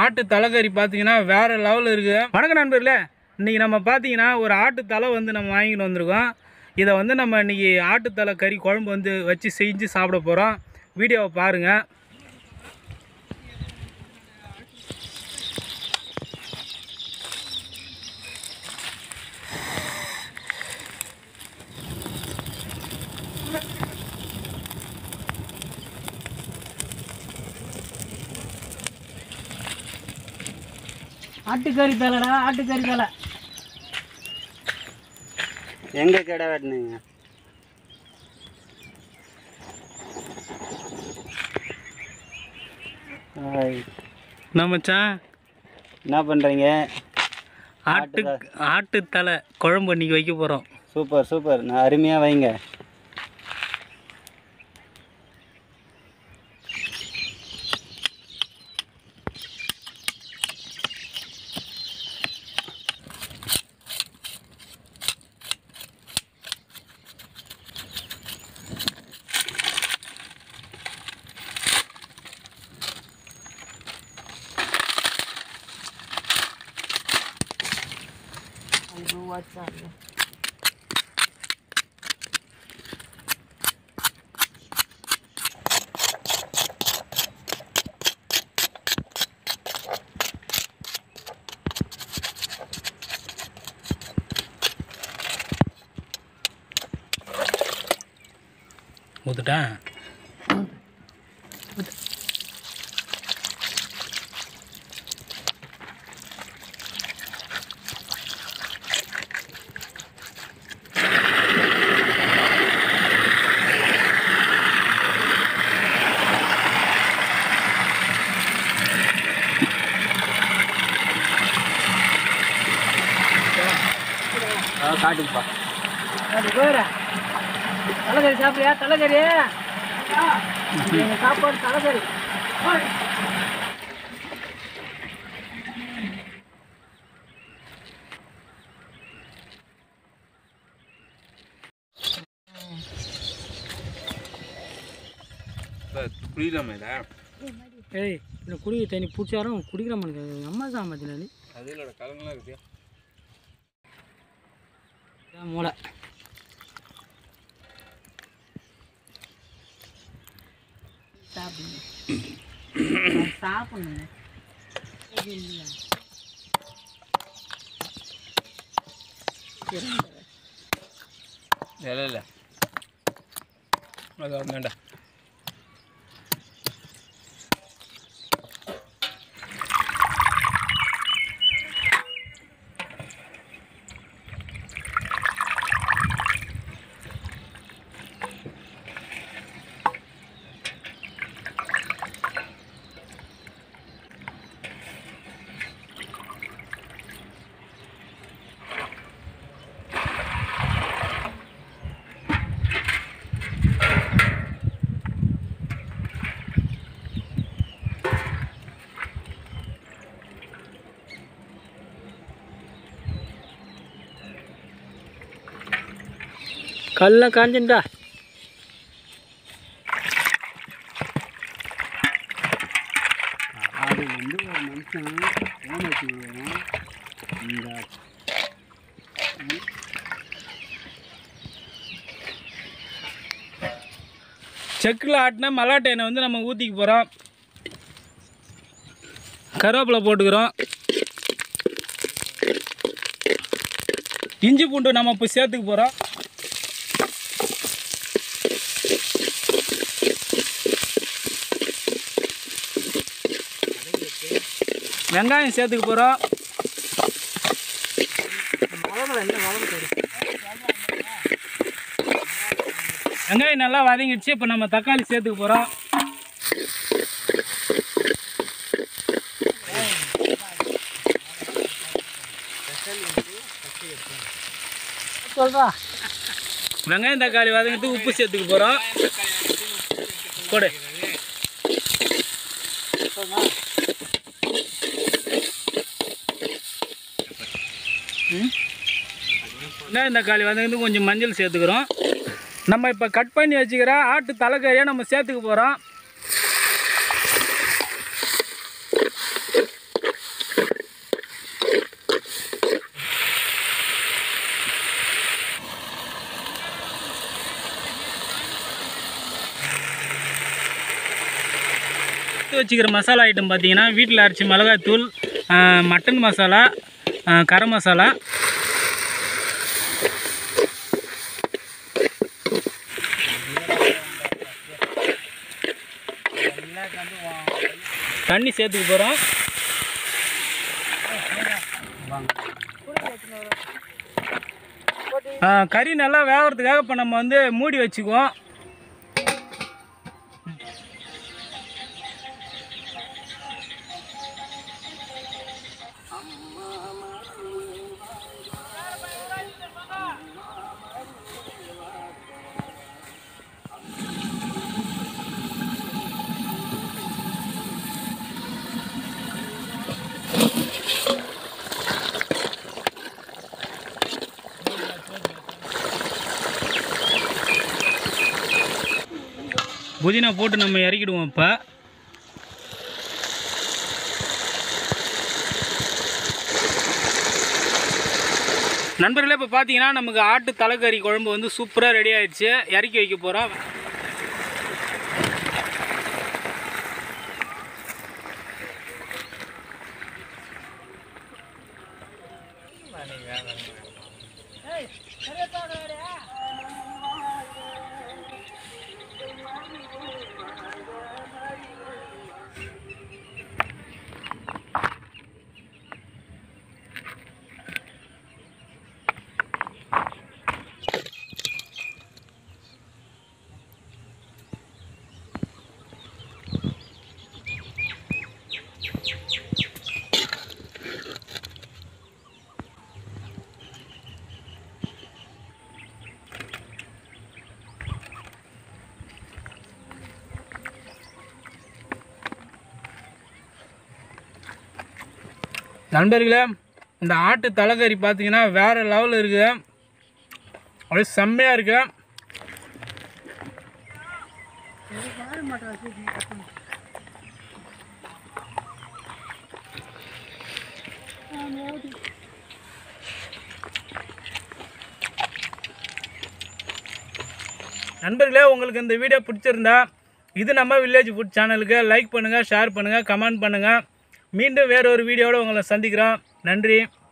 ஆட்டு தலைக்கறி பார்த்தீங்கன்னா வேறு லெவலில் இருக்குது வணக்கம் நண்பர்களே இன்றைக்கி நம்ம பார்த்தீங்கன்னா ஒரு ஆட்டு தலை வந்து நம்ம வாங்கிட்டு வந்திருக்கோம் இதை வந்து நம்ம இன்றைக்கி ஆட்டு தலை கறி குழம்பு வந்து வச்சு செஞ்சு சாப்பிட போகிறோம் வீடியோவை பாருங்கள் ஆட்டுக்கறி தலைடா ஆட்டுக்கறி தலை எங்கே கடை வெட்டினீங்க ஹாய் நம்மச்சான் என்ன பண்ணுறீங்க ஆட்டு ஆட்டு தலை குழம்பு இன்னைக்கு வைக்க போகிறோம் சூப்பர் சூப்பர் நான் அருமையாக வைங்க ஊத்துட்டேன் காட்டுப்பா அது போயிட தலைக்கறி சாப்பிடுறியா தலைக்கறி எங்கள் சாப்பாடு தலைக்கறி புரியலாமேடா ஏய் இந்த குடிக்க தண்ணி பிடிச்சாரும் குடிக்கிற மாதிரி அம்மா சாமத்தில் நீ அது இல்லைடா கலங்களாக இருக்குது இதான் மூளை சாப்பிடுங்க சாப்பிடுங்க இல்லை இல்லை அது வேண்டா கல்லாம் காஞ்சுண்டா அது வந்து ஒரு மனுஷன் ஃபோன் வச்சுக்கிறோம் இந்த செக்கில் ஆட்டின மலாட்டை எண்ணெய் வந்து நம்ம ஊற்றிக்க போகிறோம் கருவேப்பிலை போட்டுக்கிறோம் இஞ்சி பூண்டு நம்ம இப்போ சேர்த்துக்க போகிறோம் வெங்காயம் சேர்த்துக்க போகிறோம் வெங்காயம் நல்லா வதங்கிடுச்சு இப்போ நம்ம தக்காளி சேர்த்துக்க போகிறோம் சொல்கிறா வெங்காயம் தக்காளி வதங்கிறதுக்கு உப்பு சேர்த்துக்க போகிறோம் போடு வெங்காயம் தக்காளி வதங்கிறதுக்கு கொஞ்சம் மஞ்சள் சேர்த்துக்கிறோம் நம்ம இப்போ கட் பண்ணி வச்சுக்கிற ஆட்டு தலைக்கறியை நம்ம சேர்த்துக்க போகிறோம் எடுத்து வச்சுக்கிற மசாலா ஐட்டம் பார்த்தீங்கன்னா வீட்டில் அரைச்ச மிளகாய்த்தூள் ஆ, மட்டன் மசாலா ஆ, கரம் மசாலா தண்ணி சேர்த்துக்க போகிறோம் கறி நல்லா வேகிறதுக்காக இப்போ நம்ம வந்து மூடி வச்சுக்குவோம் புதினா போட்டு நம்ம இறக்கிடுவோம் இப்போ நண்பர்களே இப்போ பார்த்தீங்கன்னா நமக்கு ஆட்டு தலைக்கறி குழம்பு வந்து சூப்பராக ரெடி ஆயிடுச்சு இறக்கி வைக்க போகிறோம் நண்பர்களே இந்த ஆட்டு தலைக்கறி பார்த்தீங்கன்னா வேறு லெவலில் இருக்குது அப்படியே செம்மையாக இருக்கு நண்பர்களே உங்களுக்கு இந்த வீடியோ பிடிச்சிருந்தா இது நம்ம வில்லேஜ் ஃபுட் சேனலுக்கு லைக் பண்ணுங்கள் ஷேர் பண்ணுங்கள் கமெண்ட் பண்ணுங்கள் மீண்டும் வேற ஒரு வீடியோவோட உங்களை சந்திக்கிறோம் நன்றி